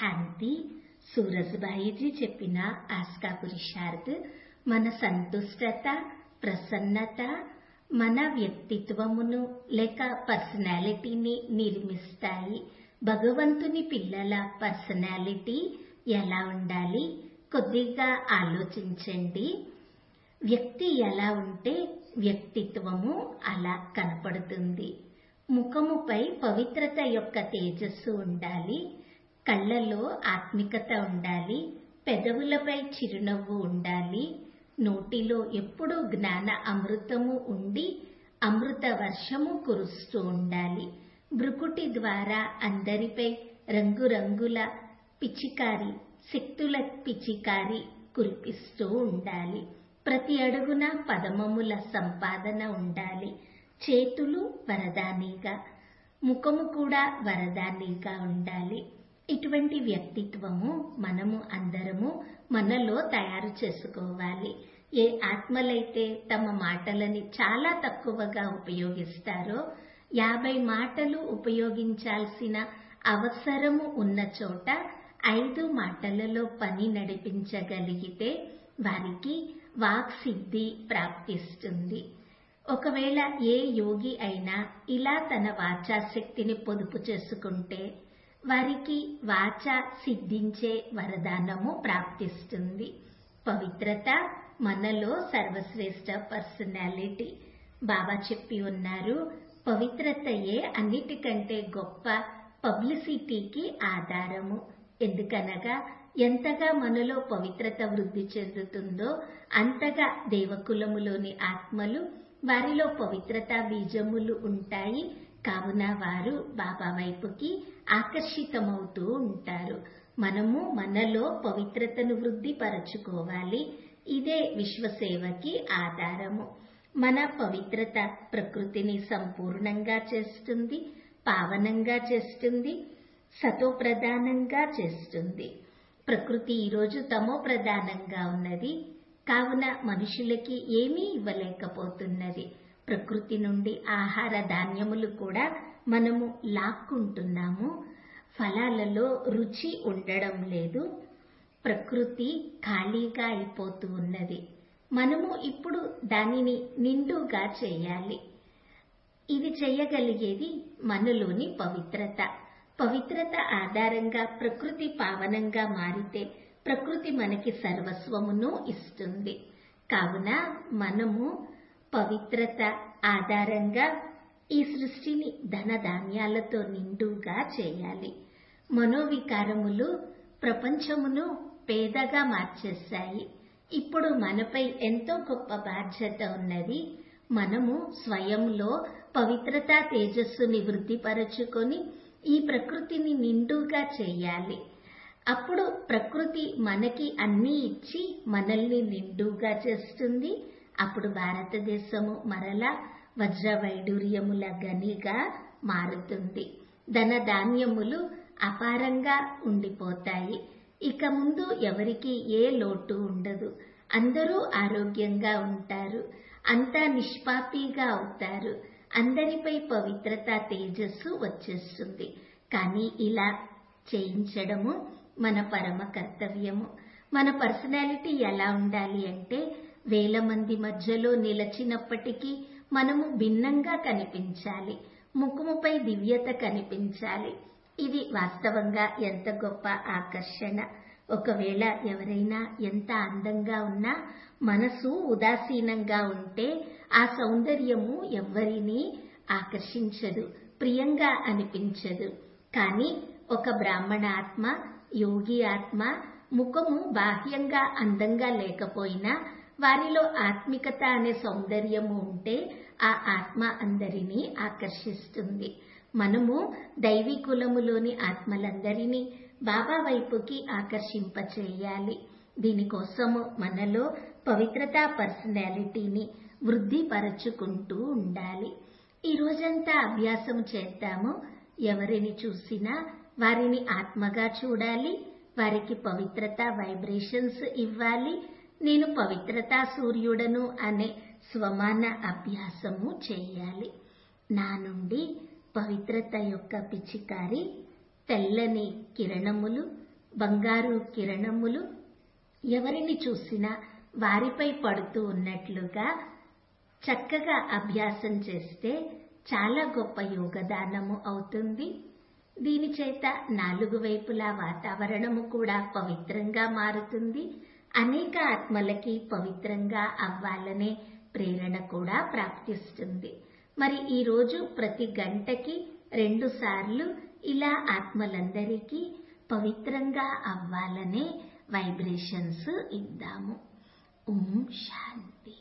శాంతి సూరజ్బాయిజీ చెప్పిన ఆస్కా పురుషార్థ్ మన సంతుష్టత ప్రసన్నత మన వ్యక్తిత్వమును లేక పర్సనాలిటీని నిర్మిస్తాయి భగవంతుని పిల్లల పర్సనాలిటీ ఎలా ఉండాలి కొద్దిగా ఆలోచించండి వ్యక్తి ఎలా ఉంటే వ్యక్తిత్వము అలా కనపడుతుంది ముఖముపై పవిత్రత యొక్క తేజస్సు ఉండాలి కళ్ళలో ఆత్మికత ఉండాలి పెదవులపై చిరునవ్వు ఉండాలి నోటిలో ఎప్పుడూ జ్ఞాన అమృతము ఉండి అమృత వర్షము కురుస్తూ ఉండాలి భృకుటి ద్వారా అందరిపై రంగురంగుల పిచికారి శక్తుల పిచికారి కురిపిస్తూ ఉండాలి ప్రతి అడుగున పదమముల సంపాదన ఉండాలి చేతులు వరదానిగా ముఖము కూడా వరదానిగా ఉండాలి ఇటువంటి వ్యక్తిత్వము మనము అందరము మనలో తయారు చేసుకోవాలి ఏ ఆత్మలైతే తమ మాటలని చాలా తక్కువగా ఉపయోగిస్తారో యాభై మాటలు ఉపయోగించాల్సిన అవసరము ఉన్న చోట ఐదు మాటలలో పని నడిపించగలిగితే వారికి వాక్ సిద్ధి ప్రాప్తిస్తుంది ఒకవేళ ఏ యోగి అయినా ఇలా తన వాచాశక్తిని పొదుపు చేసుకుంటే వారికి వాచ సిద్ధించే వరదానము ప్రాప్తిస్తుంది పవిత్రత మనలో సర్వశ్రేష్ట పర్సనాలిటీ బాబా చెప్పి ఉన్నారు పవిత్రతయే అన్నిటికంటే గొప్ప పబ్లిసిటీకి ఆధారము ఎందుకనగా ఎంతగా మనలో పవిత్రత వృద్ధి చెందుతుందో అంతగా దేవకులములోని ఆత్మలు వారిలో పవిత్రత బీజములు ఉంటాయి కావున వారు బాబా వైపుకి ఆకర్షితమవుతూ ఉంటారు మనము మనలో పవిత్రతను వృద్ధి పరచుకోవాలి ఇదే విశ్వసేవకి ఆధారము మన పవిత్రత ప్రకృతిని సంపూర్ణంగా చేస్తుంది పావనంగా చేస్తుంది సతోప్రధానంగా చేస్తుంది ప్రకృతి ఈరోజు తమో ప్రధానంగా ఉన్నది కావున మనుషులకి ఏమీ ఇవ్వలేకపోతున్నది ప్రకృతి నుండి ఆహార ధాన్యములు కూడా మనము లాక్కుంటున్నాము ఫలాలలో రుచి ఉండడం లేదు ప్రకృతి ఖాళీగా అయిపోతూ ఉన్నది మనము ఇప్పుడు దానిని నిండుగా చేయాలి ఇది చేయగలిగేది మనలోని పవిత్రత పవిత్రత ఆధారంగా ప్రకృతి పావనంగా మారితే ప్రకృతి మనకి సర్వస్వమును ఇస్తుంది కావున మనము పవిత్రత ఆధారంగా ఈ సృష్టిని ధనధాన్యాలతో నిండుగా చేయాలి మనోవికారములు ప్రపంచమును పేదగా మార్చేశాయి ఇప్పుడు మనపై ఎంతో గొప్ప బాధ్యత ఉన్నది మనము స్వయంలో పవిత్రతా తేజస్సుని వృద్ధిపరచుకొని ఈ ప్రకృతిని నిండుగా చేయాలి అప్పుడు ప్రకృతి మనకి అన్నీ ఇచ్చి మనల్ని నిండుగా చేస్తుంది అప్పుడు భారతదేశము మరలా వజ్ర వైడూర్యముల గనిగా మారుతుంది ధన ధాన్యములు అపారంగా ఉండిపోతాయి ఇక ముందు ఎవరికి ఏ లోటు ఉండదు అందరూ ఆరోగ్యంగా ఉంటారు అంతా నిష్పాపిగా అవుతారు అందరిపై పవిత్రత తేజస్సు వచ్చేస్తుంది కానీ ఇలా చేయించడము మన పరమ కర్తవ్యము మన పర్సనాలిటీ ఎలా ఉండాలి అంటే వేల మంది మధ్యలో నిలచినప్పటికీ మనము భిన్నంగా కనిపించాలి ముఖముపై దివ్యత కనిపించాలి ఇది వాస్తవంగా ఎంత గొప్ప ఆకర్షణ ఒకవేళ ఎవరైనా ఎంత అందంగా ఉన్నా మనసు ఉదాసీనంగా ఉంటే ఆ సౌందర్యము ఎవ్వరినీ ఆకర్షించదు ప్రియంగా అనిపించదు కానీ ఒక బ్రాహ్మణ ఆత్మ యోగి ఆత్మ ముఖము బాహ్యంగా అందంగా లేకపోయినా వారిలో ఆత్మికత అనే సౌందర్యము ఉంటే ఆ ఆత్మ అందరినీ ఆకర్షిస్తుంది మనము దైవీ కులములోని ఆత్మలందరినీ బాబా వైపుకి ఆకర్షింపచేయాలి దీనికోసము మనలో పవిత్రతా పర్సనాలిటీని వృద్ధిపరచుకుంటూ ఉండాలి ఈ రోజంతా అభ్యాసం చేద్దాము ఎవరిని చూసినా వారిని ఆత్మగా చూడాలి వారికి పవిత్రత వైబ్రేషన్స్ ఇవ్వాలి నేను పవిత్రతా సూర్యుడను అనే స్వమాన అభ్యాసము చేయాలి నా నుండి పవిత్రత యొక్క పిచికారి తెల్లని కిరణములు బంగారు కిరణములు ఎవరిని చూసినా వారిపై పడుతూ ఉన్నట్లుగా చక్కగా అభ్యాసం చేస్తే చాలా గొప్ప యోగదానము అవుతుంది దీని చేత నాలుగు వైపులా వాతావరణము కూడా పవిత్రంగా మారుతుంది అనేక ఆత్మలకి పవిత్రంగా అవ్వాలనే ప్రేరణ కూడా ప్రాప్తిస్తుంది మరి ఈ రోజు ప్రతి గంటకి రెండు సార్లు ఇలా ఆత్మలందరికీ పవిత్రంగా అవ్వాలనే వైబ్రేషన్స్ ఇద్దాము ఓం శాంతి